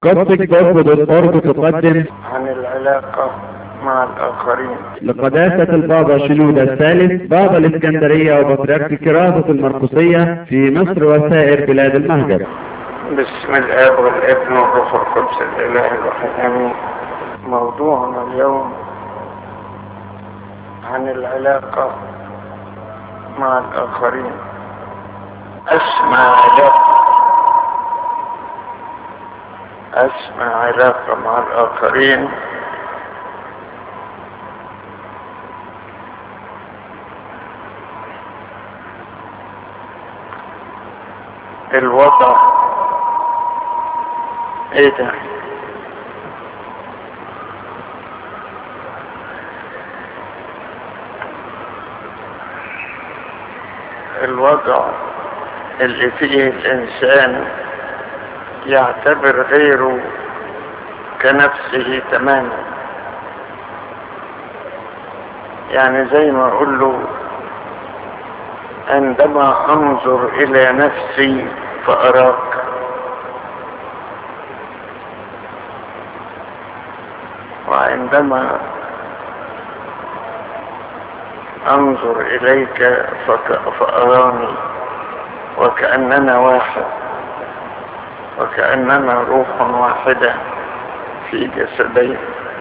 قصة جذب الأرض تقدم عن العلاقة مع الآخرين لقداسة البابا شنودة الثالث بابا الإسكندرية وبطريرك كراسة المرقسية في مصر وسائر بلاد المهجر بسم الآب والابن والروح القدس الإله الواحد آمين موضوعنا اليوم عن العلاقة مع الآخرين أسمى علاقة أسمى علاقة مع الآخرين الوضع ايه ده الوضع اللي فيه الانسان يعتبر غيره كنفسه تماما يعني زي ما اقول له عندما انظر الى نفسي فاراك وعندما انظر اليك فك... فاراني وكاننا واحد وكاننا روح واحده في جسدين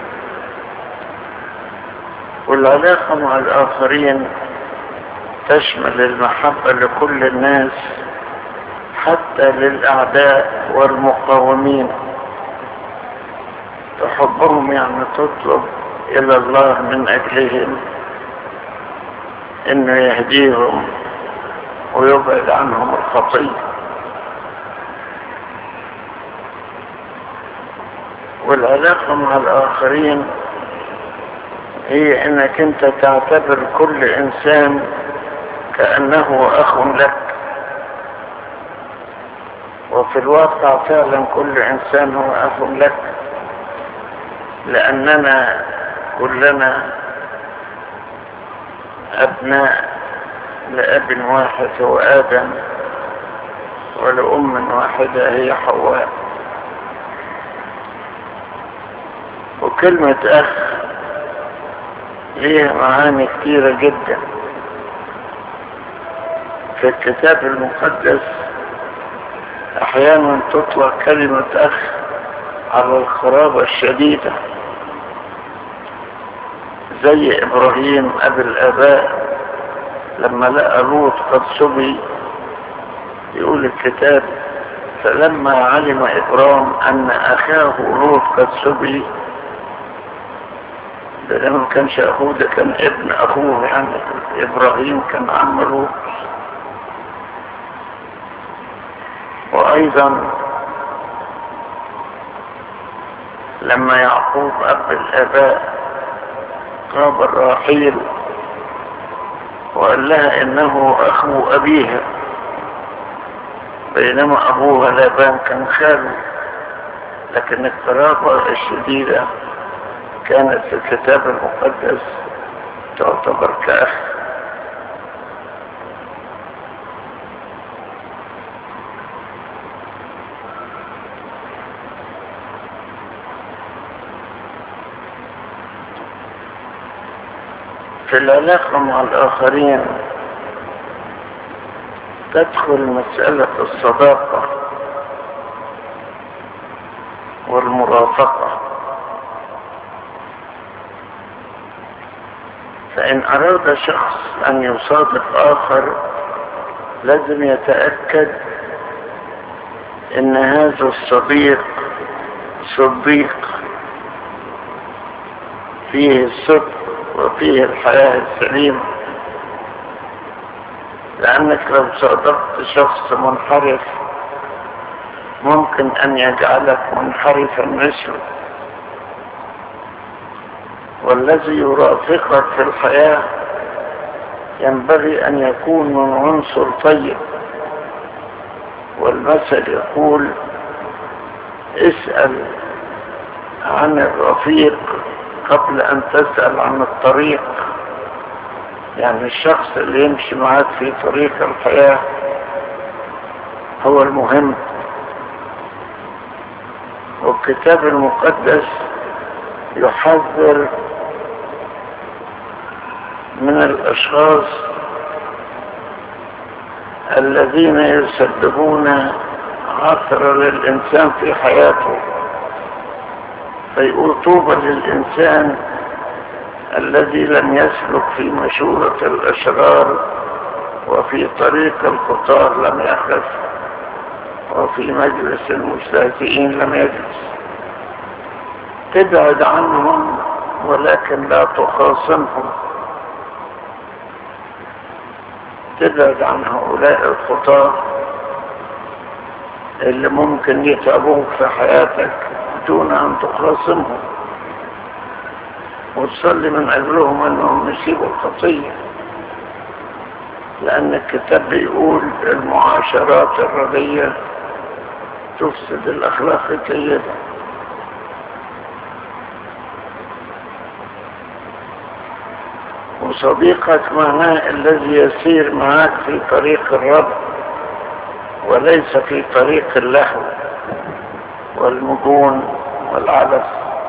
والعلاقه مع الاخرين تشمل المحبه لكل الناس حتى للاعداء والمقاومين تحبهم يعني تطلب الى الله من اجلهم انه يهديهم ويبعد عنهم الخطيه والعلاقه مع الاخرين هي انك انت تعتبر كل انسان كانه اخ لك وفي الواقع فعلا كل انسان هو اخ لك لأننا كلنا أبناء لأب واحد هو آدم ولأم واحدة هي حواء وكلمة أخ ليها معاني كثيرة جدا في الكتاب المقدس أحيانا تطلق كلمة أخ على الخرابة الشديدة زي إبراهيم أبي الآباء لما لقى لوط قد سبي يقول الكتاب فلما علم إبرام أن أخاه لوط قد سبي ده ما كانش أخوه ده كان ابن أخوه يعني إبراهيم كان عم لوط وأيضا لما يعقوب أب الآباء قابل راحيل وقال لها إنه أخو أبيها بينما أبوها لابان كان خاله لكن القرابة الشديدة كانت في الكتاب المقدس تعتبر كأخ في العلاقة مع الآخرين تدخل مسألة الصداقة والمرافقة فإن أراد شخص أن يصادق آخر لازم يتأكد إن هذا الصديق صديق فيه الصدق وفيه الحياة السليمة لأنك لو صادقت شخص منحرف ممكن أن يجعلك منحرفا مثله والذي يرافقك في الحياة ينبغي أن يكون من عنصر طيب والمثل يقول اسأل عن الرفيق قبل ان تسأل عن الطريق يعني الشخص اللي يمشي معاك في طريق الحياة هو المهم والكتاب المقدس يحذر من الأشخاص الذين يسببون عثرة للإنسان في حياته فيقول طوبى للإنسان الذي لم يسلك في مشورة الأشرار وفي طريق الخطار لم يخف وفي مجلس المستهزئين لم يجلس تبعد عنهم ولكن لا تخاصمهم تبعد عن هؤلاء الخطاة اللي ممكن يتعبوك في حياتك دون أن تخاصمهم وتصلي من أجلهم أنهم يسيبوا الخطية لأن الكتاب بيقول المعاشرات الردية تفسد الأخلاق الجيدة وصديقك معناه الذي يسير معك في طريق الرب وليس في طريق اللهو والمجون والعبث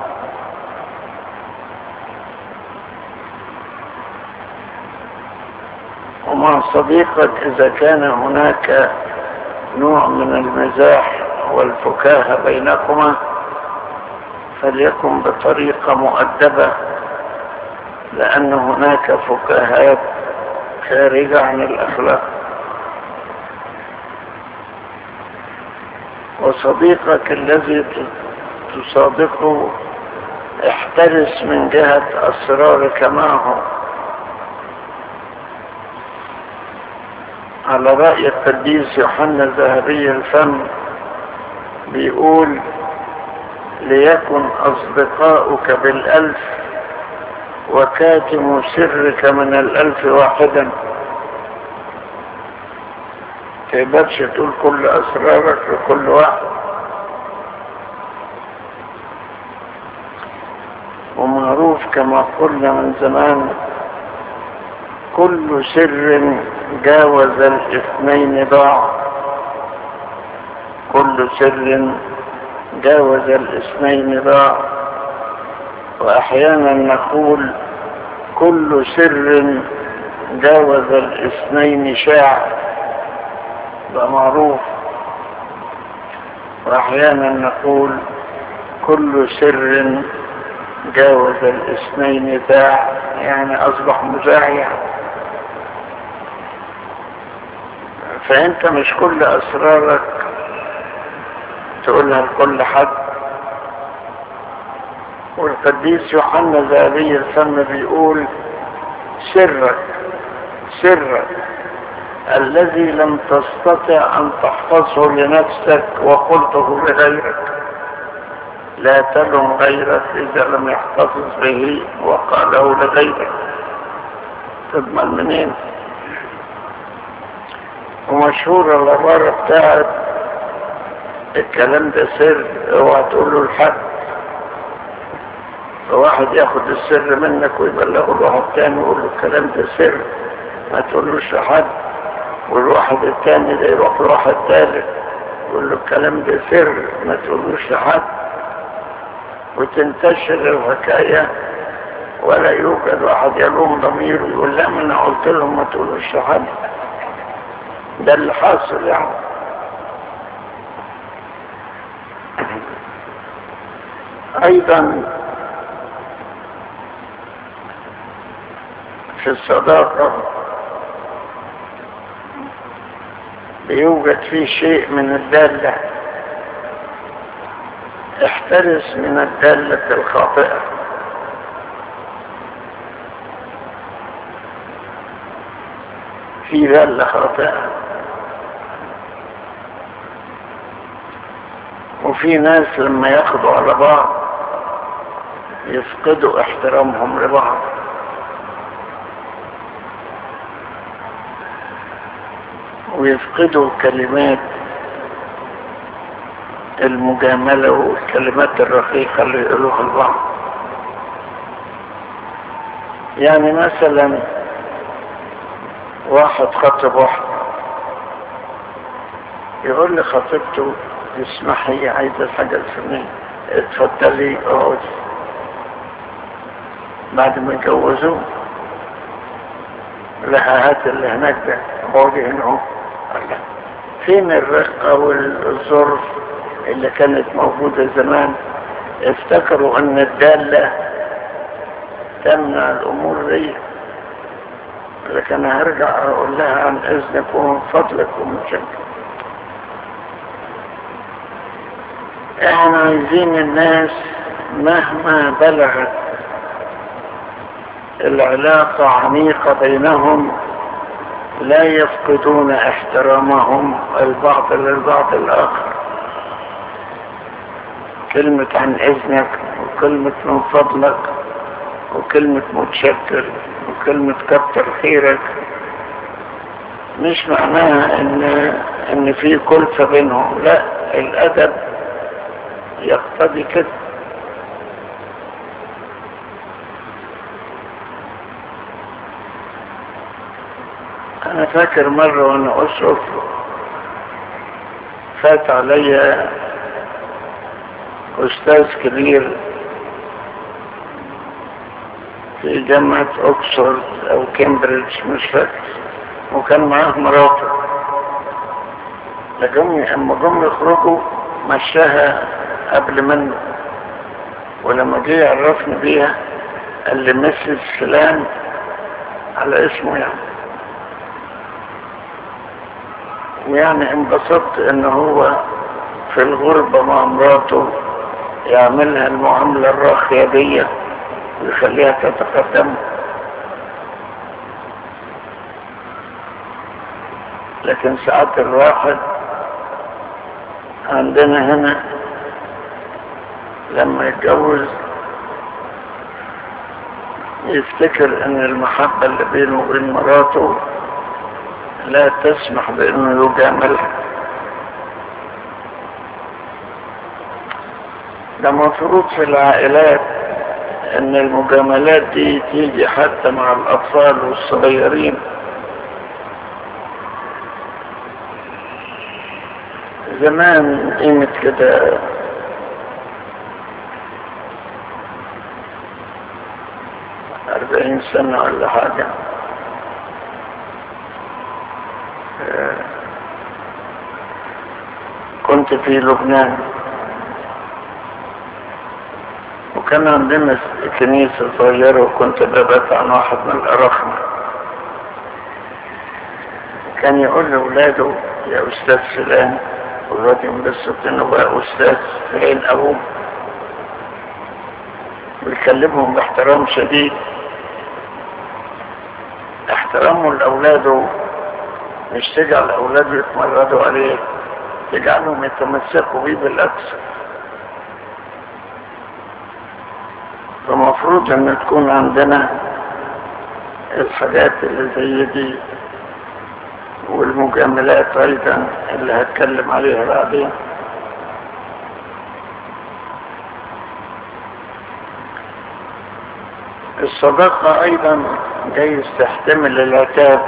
ومع صديقك إذا كان هناك نوع من المزاح والفكاهة بينكما فليكن بطريقة مؤدبة لأن هناك فكاهات خارجة عن الأخلاق وصديقك الذي تصادقه احترس من جهة أسرارك معه على رأي القديس يوحنا الذهبي الفم بيقول ليكن أصدقاؤك بالألف وكاتم سرك من الألف واحدا تقدرش تقول كل أسرارك لكل واحد ومعروف كما قلنا من زمان كل سر جاوز الاثنين ضاع كل سر جاوز الاثنين ضاع وأحيانا نقول كل سر جاوز الاثنين شاع ده معروف وأحيانا نقول كل سر جاوز الاثنين ذاع يعني أصبح مزاعيا فأنت مش كل أسرارك تقولها لكل حد والقديس يوحنا ذهبي الفم بيقول سرك سرك الذي لم تستطع أن تحفظه لنفسك وقلته لغيرك لا تلم غيرك إذا لم يحتفظ به وقاله لغيرك تضمن منين ومشهورة العبارة بتاعت الكلام ده سر اوعى تقول له لحد فواحد ياخد السر منك ويبلغه لواحد تاني ويقول له الكلام ده سر ما تقولوش لحد والواحد التاني ده يروح لواحد تالت يقول له الكلام ده سر ما تقولوش لحد وتنتشر الحكاية ولا يوجد واحد يلوم ضميره يقول لا ما انا قلت لهم ما تقولوش لحد ده اللي حاصل يعني ايضا في الصداقة بيوجد فيه شيء من الدالة احترس من الدالة الخاطئة في دالة خاطئة وفي ناس لما ياخدوا على بعض يفقدوا احترامهم لبعض ويفقدوا كلمات المجاملة والكلمات الرقيقة اللي يقولوها البعض يعني مثلا واحد خطب واحد يقول لي خطيبته اسمحي عايزة الحاجة الفلانية اتفضلي اقعدي بعد ما اتجوزوا لها هات اللي هناك ده اقعدي هنا اهو الله فين الرقة والظرف اللي كانت موجودة زمان افتكروا ان الدالة تمنع الامور دي لكن هرجع اقول لها عن اذنك ومن فضلك ومن شكرك احنا عايزين الناس مهما بلغت العلاقة عميقة بينهم لا يفقدون احترامهم البعض للبعض الآخر كلمة عن إذنك وكلمة من فضلك وكلمة متشكر وكلمة كتر خيرك مش معناها ان ان في كلفة بينهم لا الادب يقتضي كده انا فاكر مرة وانا اشرف فات عليا استاذ كبير في جامعة اوكسفورد او كامبريدج مش فاكر وكان معاه مراته لجم اما جم يخرجوا مشاها قبل منه ولما جه يعرفني بيها قال لي مسز فلان على اسمه يعني ويعني انبسطت ان هو في الغربة مع مراته يعملها المعاملة الراقية دي ويخليها تتقدم لكن ساعات الواحد عندنا هنا لما يتجوز يفتكر ان المحبة اللي بينه وبين مراته لا تسمح بانه يجاملها ده مفروض في العائلات ان المجاملات دي تيجي حتى مع الاطفال والصغيرين زمان قيمة كده أربعين سنة ولا حاجة كنت في لبنان وكان عندنا كنيسة صغيرة وكنت ببات عن واحد من الأرخنة كان يقول لأولاده يا أستاذ فلان والواد ينبسط إنه بقى أستاذ فين أبوه ويكلمهم باحترام شديد احترامه لأولاده مش تجعل أولاده يتمردوا عليه تجعلهم يتمسكوا بيه بالأكثر فمفروض ان تكون عندنا الحاجات اللي زي دي والمجاملات ايضا اللي هتكلم عليها بعدين الصداقة ايضا جايز تحتمل العتاب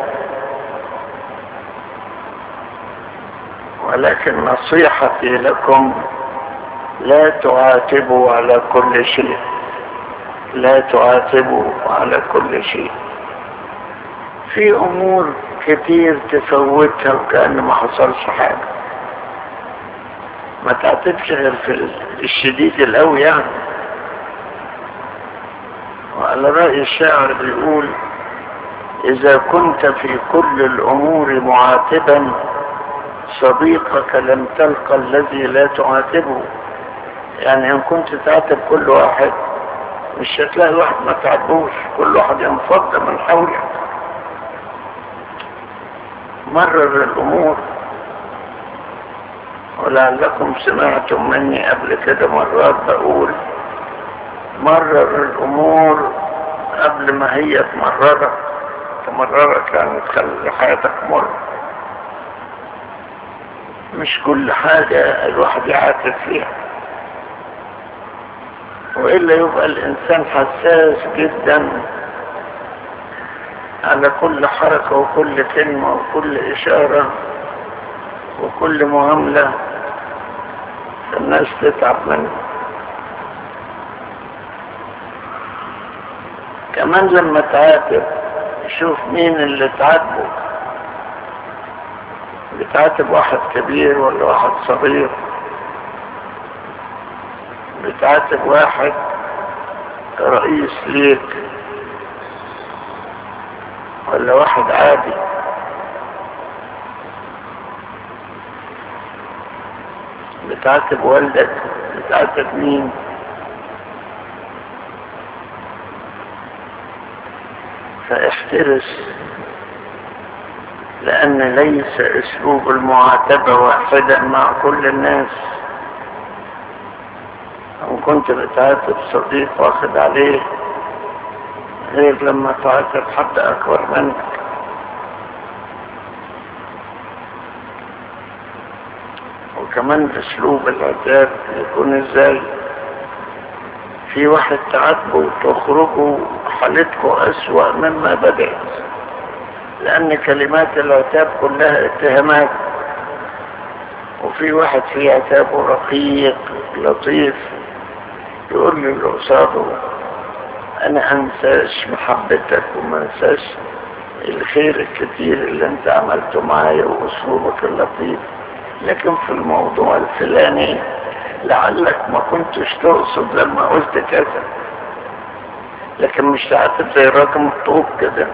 ولكن نصيحتي لكم لا تعاتبوا على كل شيء لا تعاتبوا على كل شيء في امور كتير تفوتها وكأن ما حصلش حاجة ما تعاتبش غير في الشديد القوي يعني وعلى رأي الشاعر بيقول إذا كنت في كل الأمور معاتبا صديقك لم تلقى الذي لا تعاتبه يعني إن كنت تعاتب كل واحد مش هتلاقي واحد ما تعبوش كل واحد ينفض من حولك مرر الامور ولعلكم سمعتم مني قبل كده مرات بقول مرر الامور قبل ما هي تمررك تمررك يعني تخلي حياتك مر مش كل حاجة الواحد يعاتب فيها وإلا يبقى الإنسان حساس جدا على كل حركة وكل كلمة وكل إشارة وكل معاملة الناس تتعب منه كمان لما تعاتب شوف مين اللي تعاتبه بتعاتب واحد كبير ولا واحد صغير بتعاتب واحد رئيس ليك ولا واحد عادي بتعاتب والدك بتعاتب مين فاحترس لأن ليس أسلوب المعاتبة واحدا مع كل الناس إن كنت بتعاتب صديق واخد عليه غير لما تعاتب حد أكبر منك وكمان أسلوب العتاب يكون إزاي في واحد تعاتبه وتخرجوا حالتكم أسوأ مما بدأت لأن كلمات العتاب كلها اتهامات وفي واحد في عتابه رقيق لطيف يقول لي اللي قصاده أنا أنساش محبتك وما أنساش الخير الكتير اللي أنت عملته معايا وأسلوبك اللطيف لكن في الموضوع الفلاني لعلك ما كنتش تقصد لما قلت كذا لكن مش تعاتب زي الراجل مطوب كده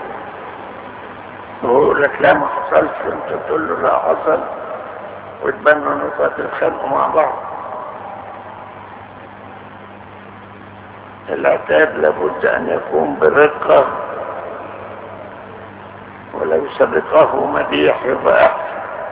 ويقول لك لا ما حصلش وانت تقول له لا حصل وتبنوا نقاط يتخانقوا مع بعض العتاب لابد ان يكون برقة ولو سبقه مديح يبقى احسن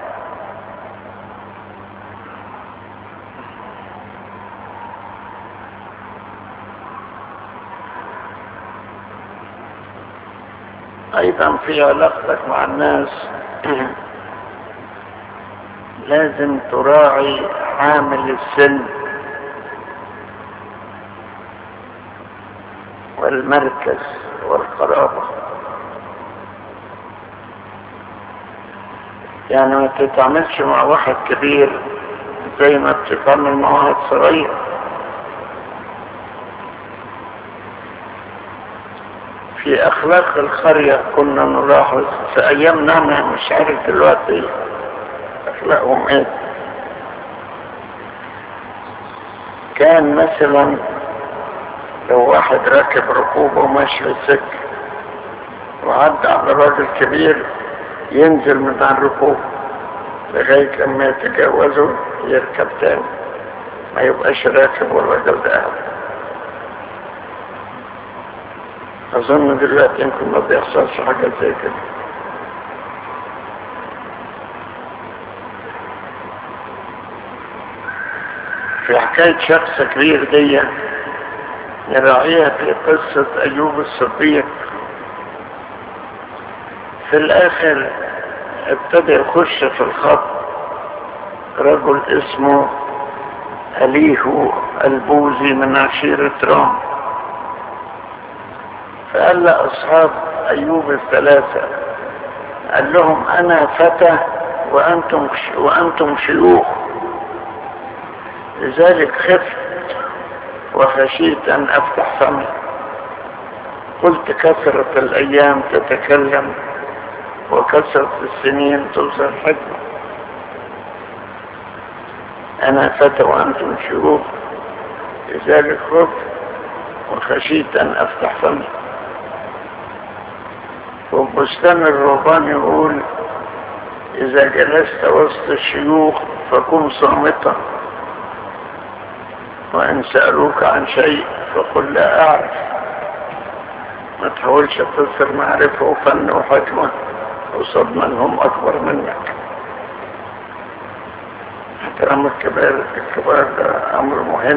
ايضا في علاقتك مع الناس لازم تراعي عامل السن والمركز والقرابة يعني ما تتعاملش مع واحد كبير زي ما بتتعامل مع واحد صغير في اخلاق القرية كنا نلاحظ في ايامنا انا مش عارف دلوقتي اخلاقهم ايه كان مثلا لو واحد راكب ركوبه وماشي في السكة وعدى على راجل كبير ينزل من على الركوب لغاية لما يتجاوزوا يركب تاني ما يبقاش راكب والراجل ده قاعد أظن دلوقتي يمكن ما بيحصلش حاجة زي كده في حكاية شخص كبير دي نراعيها في قصة أيوب الصديق في الآخر ابتدى يخش في الخط رجل اسمه أليهو البوزي من عشيرة رام فقال لأصحاب أيوب الثلاثة قال لهم أنا فتى وأنتم, وأنتم شيوخ لذلك خفت وخشيت أن أفتح فمي قلت كثرة الأيام تتكلم وكثرة السنين تظهر حكمة أنا فتى وأنتم شيوخ لذلك خفت وخشيت أن أفتح فمي وبستان الرهبان يقول إذا جلست وسط الشيوخ فكن صامتا وإن سألوك عن شيء فقل لا أعرف ما تحاولش تظهر معرفة وفن وحكمة قصاد من هم أكبر منك احترام الكبار الكبار ده أمر مهم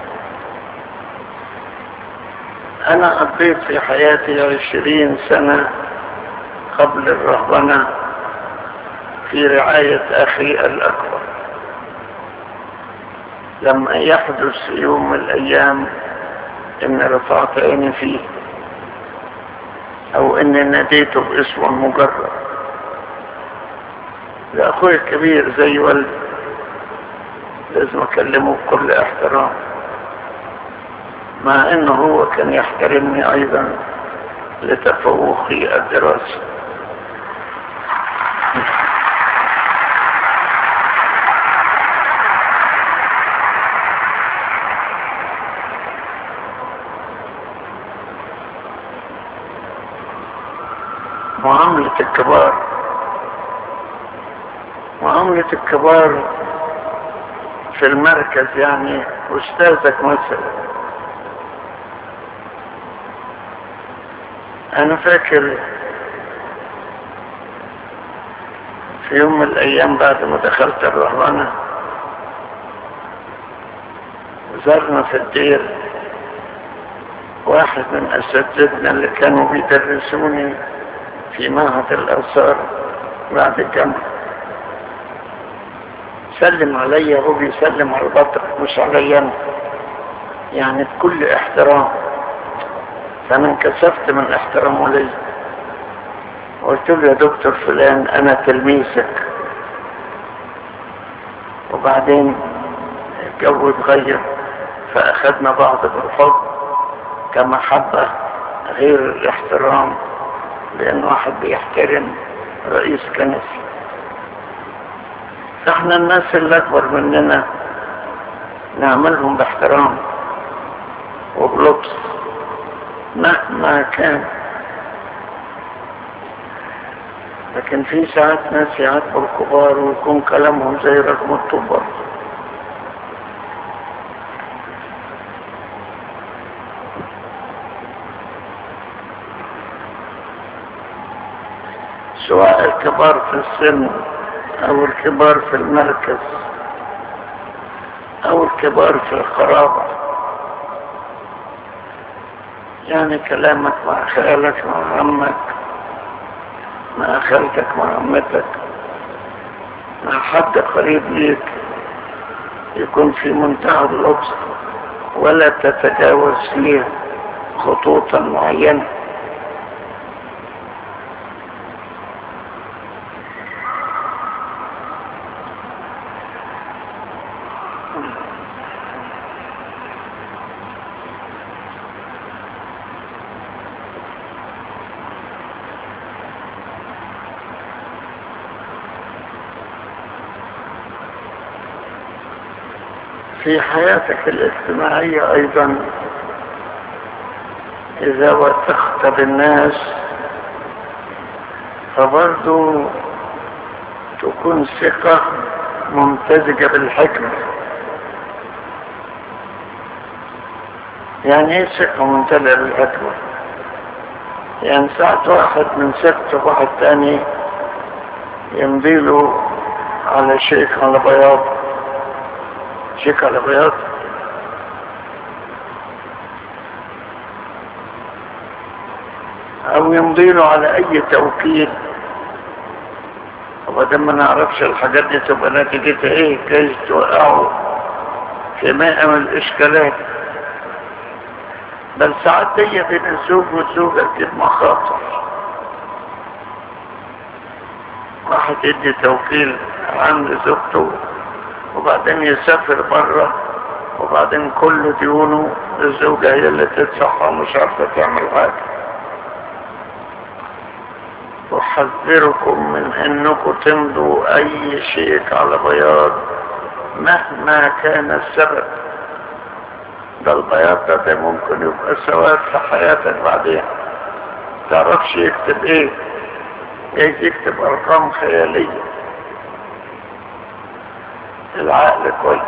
أنا قضيت في حياتي عشرين سنة قبل الرهبنة في رعاية أخي الأكبر لما يحدث يوم من الأيام إن رفعت عيني فيه أو إن ناديته باسم مجرد ده أخوي الكبير زي والدي لازم أكلمه بكل احترام مع انه هو كان يحترمني ايضا لتفوقي الدراسي معاملة الكبار معاملة الكبار في المركز يعني أستاذك مثلا أنا فاكر في يوم من الأيام بعد ما دخلت الرهبنة زرنا في الدير واحد من أساتذتنا اللي كانوا بيدرسوني في معهد الآثار بعد الجامعة سلم عليا وهو بيسلم على البطرك مش عليا أنا يعني بكل احترام فأنا انكسفت من احترامه لي قلت له يا دكتور فلان أنا تلميذك وبعدين الجو اتغير فأخذنا بعض بالحب كمحبة غير الاحترام لأن واحد بيحترم رئيس كنسي فاحنا الناس اللي أكبر مننا نعملهم باحترام وبلطف مهما كان لكن في ساعات ناس يعاتبوا الكبار ويكون كلامهم زي رقم الطبر سواء الكبار في السن او الكبار في المركز او الكبار في القرابة يعني كلامك مع خالك مع عمك مع خالتك مع عمتك مع حد قريب ليك يكون في منتهى اللطف ولا تتجاوز ليه خطوطا معينه في حياتك الاجتماعية ايضا اذا وثقت بالناس فبرضو تكون ثقة ممتزجة بالحكمة يعني ايه ثقة ممتلئة بالحكمة يعني ساعة واحد من ثقته واحد تاني يمضيله على شيك على بياض شيك على بياض او يمضيله على اي توكيل وبعدين ما نعرفش الحاجات دي تبقى نتيجتها ايه جايز توقعوا في ماء من الاشكالات بل ساعات دي بين الزوج والزوجة تجيب مخاطر واحد يدي توكيل عند زوجته وبعدين يسافر بره وبعدين كل ديونه الزوجة هي اللي تدفعها ومش عارفة تعمل حاجة أحذركم من أنكم تمضوا أي شيء على بياض مهما كان السبب ده البياض ده, ده ممكن يبقى سواد في حياتك بعدين تعرفش يكتب ايه جايز يكتب ارقام خيالية العقل كويس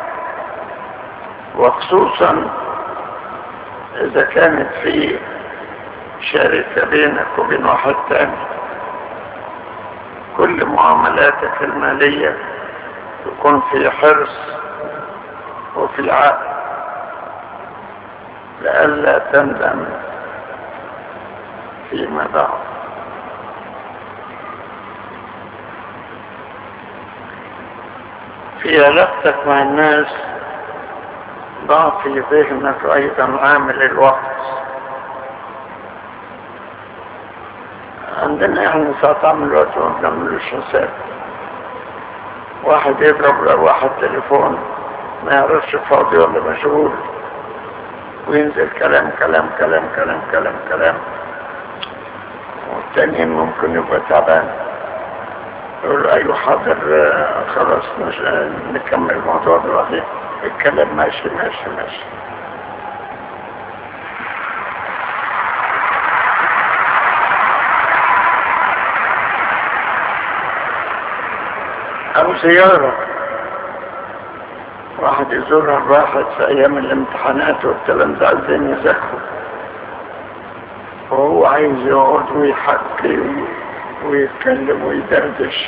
وخصوصا اذا كانت في شركة بينك وبين واحد تاني كل معاملاتك المالية تكون في حرص وفي عقل لئلا تندم فيما بعد في علاقتك مع الناس ضع في ذهنك ايضا عامل الوقت عندنا احنا ساعات عامل الوقت وما بنعملوش حساب واحد يضرب لواحد تليفون ما يعرفش فاضي ولا مشغول وينزل كلام كلام كلام كلام كلام كلام والتانيين ممكن يبقى تعبان يقول له ايوه حاضر آه، خلاص مش آه، نكمل الموضوع دلوقتي الكلام ماشي ماشي ماشي او زيارة واحد يزورها الواحد في ايام الامتحانات والكلام ده عايزين يذاكروا وهو عايز يقعد ويحكي ويتكلم ويدردش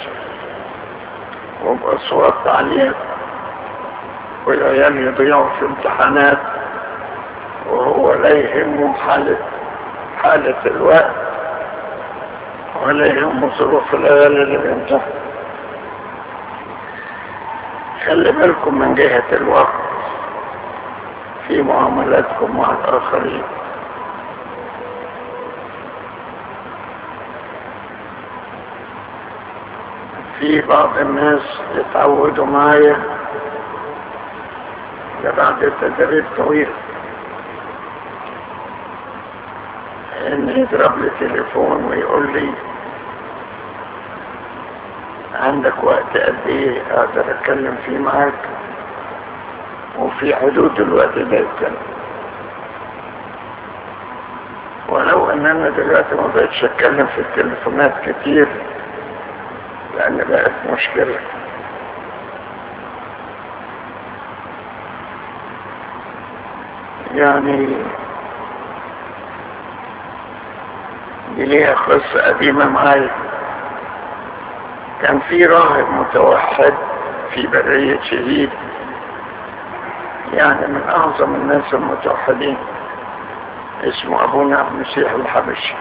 وبأصوات عالية والعيال يضيعوا في امتحانات وهو لا يهمه حالة حالة الوقت ولا يهمه ظروف العيال اللي بيمتحن خلي بالكم من جهة الوقت في معاملاتكم مع الآخرين في بعض الناس يتعودوا معايا ده بعد تدريب طويل ان يضرب لي تليفون ويقول لي عندك وقت قد ايه اقدر اتكلم فيه معاك وفي حدود الوقت ده يتكلم ولو ان انا دلوقتي ما بقتش اتكلم في التليفونات كتير لان بقت مشكلة يعني دي ليها قصة قديمة معايا كان في راهب متوحد في برية شهيد يعني من أعظم الناس المتوحدين اسمه أبونا عبد المسيح الحبشي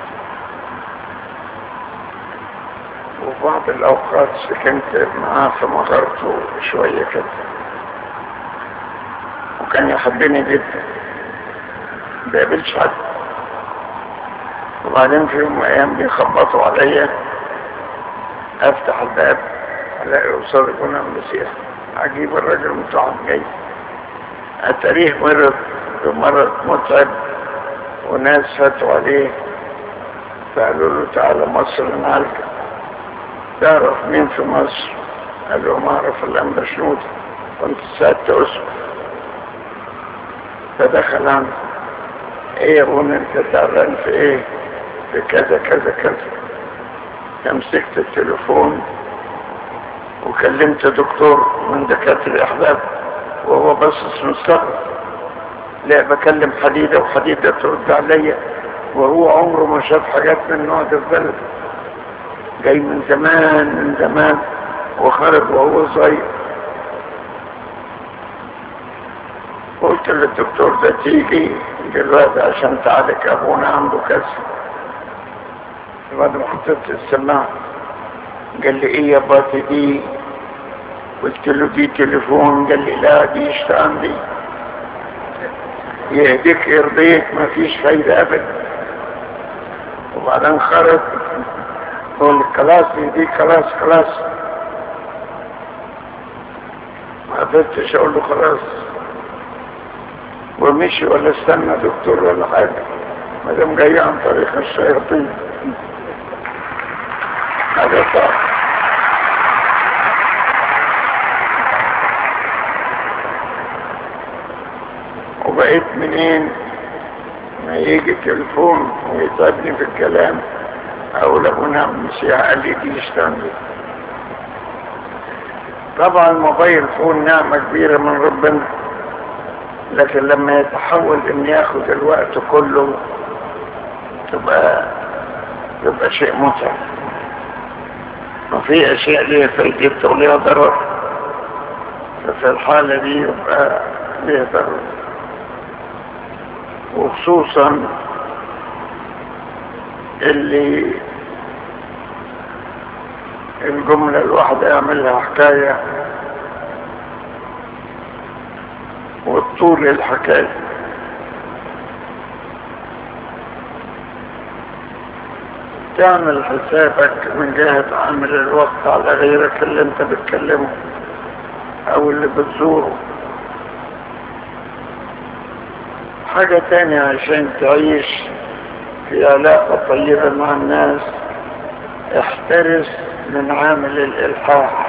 وفي بعض الأوقات سكنت معاه في مغارته شوية كده وكان يحبني جدا بيقابلش حد وبعدين في يوم من الأيام بيخبطوا عليا افتح الباب الاقي قصاد ابونا المسيح عجيب الراجل متعب جاي اتاريه مرض بمرض متعب وناس فاتوا عليه فقالوا له تعالى مصر نعالجك تعرف مين في مصر قال له ما اعرف الانبا شنود كنت سألت اسمه فدخل عنه ايه يا ابونا انت تعبان في ايه في كذا كذا كذا مسكت التليفون وكلمت دكتور من دكاترة الأحباب وهو باصص مستغرب لا بكلم حديدة وحديدة ترد عليا وهو عمره ما شاف حاجات من النوع ده في بلده جاي من زمان من زمان وخرج وهو صغير قلت للدكتور ده تيجي دلوقتي عشان تعالج ابونا عنده كسر بعد ما حطيت السماعة قال لي ايه يا باتي دي قلت له دي تليفون قال لي لا دي اشت عندي يهديك يرضيك ما فيش فايدة ابدا وبعدين خرج قول لي خلاص يهديك خلاص خلاص ما قدرتش اقول له خلاص ومشي ولا استنى دكتور ولا حاجة ما دام جاي عن طريق الشياطين هذا صعب وبقيت منين ما يجي تليفون ويتعبني في الكلام اقول ابونا مسيح قال لي دي اشتغل طبعا الموبايل فون نعمة كبيرة من ربنا لكن لما يتحول ان ياخد الوقت كله تبقى تبقى شيء متعب وفي اشياء ليها فايدتها وليها ضرر ففي الحالة دي يبقى ليها ضرر وخصوصا اللي الجملة الواحدة يعملها حكاية والطول الحكاية تعمل حسابك من جهة عامل الوقت على غيرك اللي انت بتكلمه او اللي بتزوره حاجة تانية عشان تعيش في علاقة طيبة مع الناس احترس من عامل الإلحاح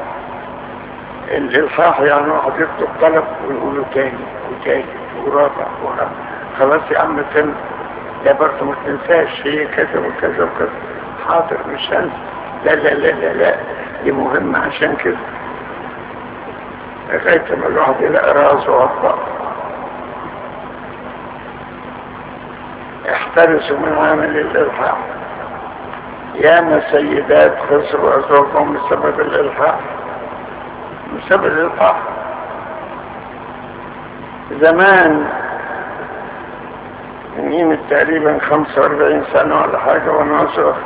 الإلحاح يعني واحد يكتب طلب ويقوله تاني وتاني ورابع ورابع خلاص يا عم تم لا برضه ما تنساش هي كذا وكذا وكذا حاضر مش هنسى لا لا لا لا لا دي مهمة عشان كده لغاية ما الواحد يلاقي راسه وعطاء احترسوا من عمل الإلحاح ياما سيدات خسروا أزواجهم بسبب الإلحاح بسبب الإلحاح زمان من قيمة تقريبا 45 سنة ولا حاجة وانا أصرف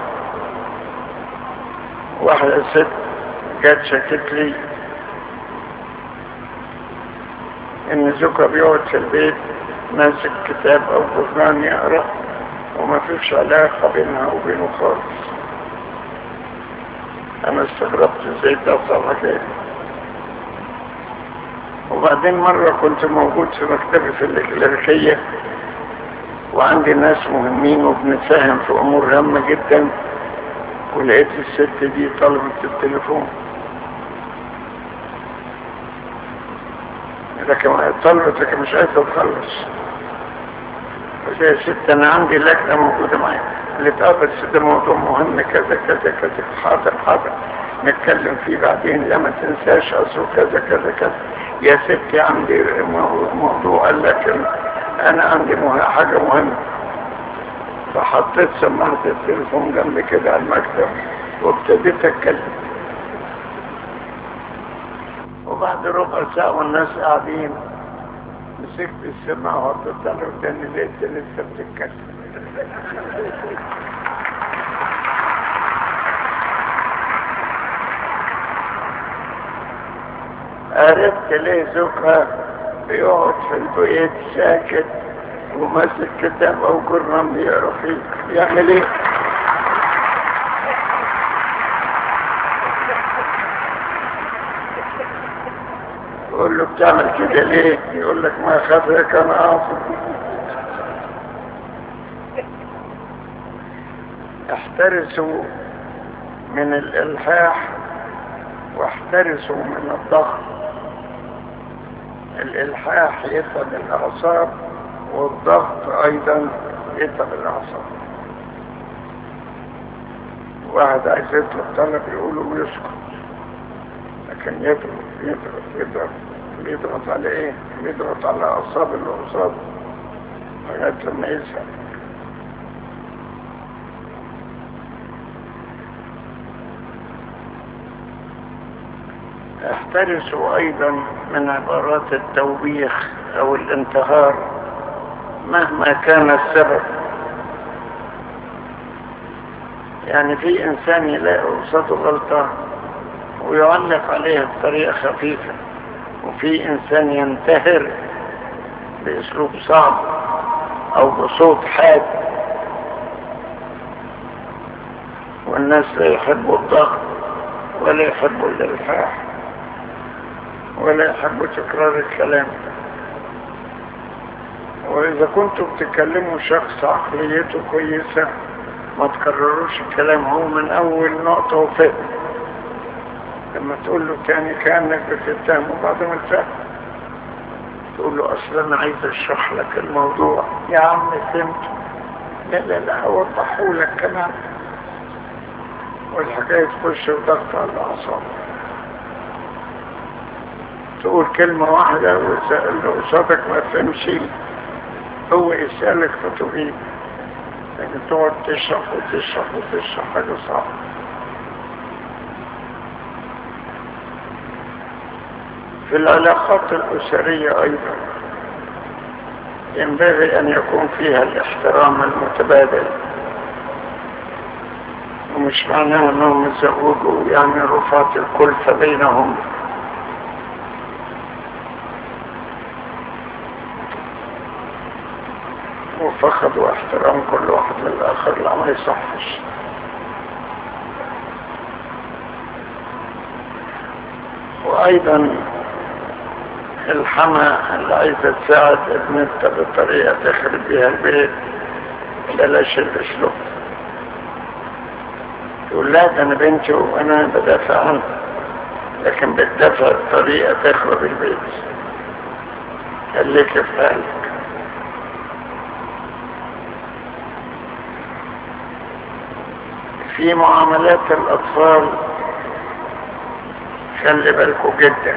واحدة ست جت شكت لي ان زوجها بيقعد في البيت ماسك كتاب او قرآن يقرأ وما فيش علاقة بينها وبينه خالص انا استغربت ازاي تحصل حكاية وبعدين مرة كنت موجود في مكتبي في الإكليريكية وعندي ناس مهمين وبنتفاهم في امور هامة جدا ولقيت الست دي طلبت التليفون لكن طلبت لكن مش عايزة تخلص قلت يا ست انا عندي لجنة موجودة معايا اللي تقابل ده موضوع مهم كذا كذا كذا حاضر حاضر نتكلم فيه بعدين لا ما تنساش اصل كذا كذا كذا يا ستي عندي موضوع لكن انا عندي مه... حاجة مهمة فحطيت سماعة التليفون جنبي كده على المكتب وابتديت اتكلم وبعد ربع ساعة والناس قاعدين مسكت السماعة وحطيتها له تاني لقيت لسه بتتكلم عرفت ليه زوجها بيقعد في البيت ساكت وماسك كتاب او قرآن بيقرا فيه يعمل ايه؟ يقول له بتعمل كده ليه؟ يقول لك ما خافك انا عاصم احترسوا من الالحاح واحترسوا من الضغط الالحاح يتعب الاعصاب والضغط ايضا يتعب الاعصاب واحد عايز يطلب طلب يقوله ويسكت لكن يضرب يضرب يضرب بيضغط على ايه بيضغط على اعصاب اللي قصاده لغايه لما يزهق احترسوا ايضا من عبارات التوبيخ او الانتهار مهما كان السبب يعني في انسان يلاقي قصاده غلطة ويعلق عليها بطريقة خفيفة وفي انسان ينتهر باسلوب صعب او بصوت حاد والناس لا يحبوا الضغط ولا يحبوا الالحاح ولا يحبوا تكرار الكلام وإذا كنتوا بتكلموا شخص عقليته كويسة ما تكرروش الكلام هو من أول نقطة وفهم لما تقول له تاني كأنك بتتهمه بعد ما تفهم تقول له أصلا أنا عايز أشرح لك الموضوع يا عم فهمت لا لا لا أوضحه لك كمان والحكاية تخش وضغط على الأعصاب تقول كلمة واحدة واللي قصادك ما تفهمش هو يسألك فتجيب لكن تقعد تشرح وتشرح وتشرح حاجة صعبة في العلاقات الأسرية أيضا ينبغي أن يكون فيها الاحترام المتبادل ومش معناه أنهم يزوجوا يعني رفعت الكلفة بينهم وفقدوا احترام كل واحد للآخر لا ما يصحش وأيضا الحما اللي عايزة تساعد ابنتها بطريقة تخرب بيها البيت بلاش الاسلوب تقول لا ده انا بنتي وانا بدافع عنها لكن بتدافع بطريقة تخرب البيت خليك في حالك في معاملات الأطفال خلي بالكم جدا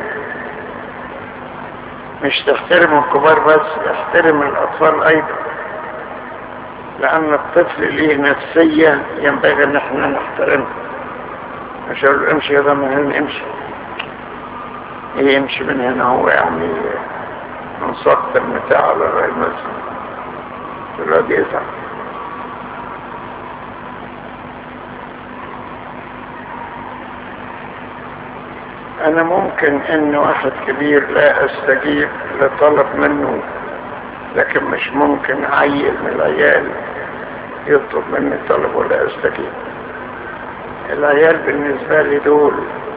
مش تحترموا الكبار بس احترم الأطفال أيضا لأن الطفل ليه نفسية ينبغي أن احنا نحترمها مش أقول امشي هذا من هنا امشي ايه يمشي من هنا هو يعني من سقط المتاع على الرأي المسلم الواد يزعل انا ممكن ان واحد كبير لا استجيب لطلب منه لكن مش ممكن عيل من العيال يطلب مني طلب ولا استجيب العيال بالنسبة لي دول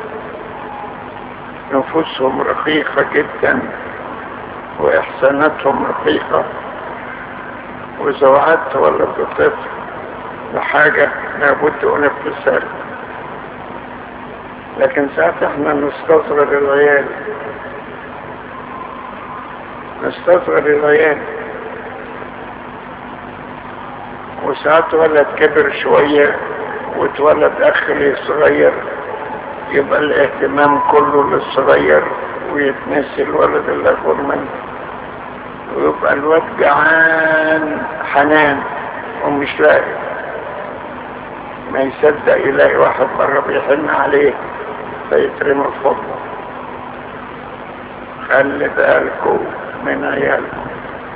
نفوسهم رقيقة جدا واحساناتهم رقيقة واذا وعدت ولا بطفل لحاجة لابد انفذها لكن ساعات احنا نستصغر العيال نستصغر العيال وساعات ولد كبر شوية واتولد اخ لي صغير يبقى الاهتمام كله للصغير ويتنسي الولد اللي اكبر منه ويبقى الواد جعان حنان ومش لاقي ما يصدق يلاقي واحد بره بيحن عليه فيترمي في حضنه خلي بالكم من عيالكم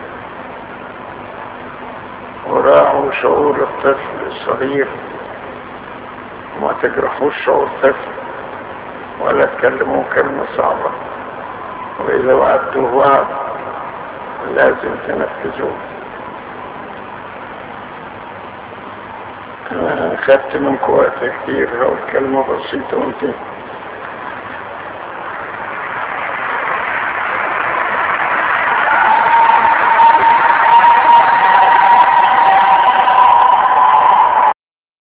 وراعوا شعور الطفل الصغير وما تجرحوش شعور الطفل ولا تكلموه كلمة صعبة وإذا وعدتوه وعد لازم تنفذوه أنا خدت منكم وقت كتير هقول كلمة بسيطة وانتهي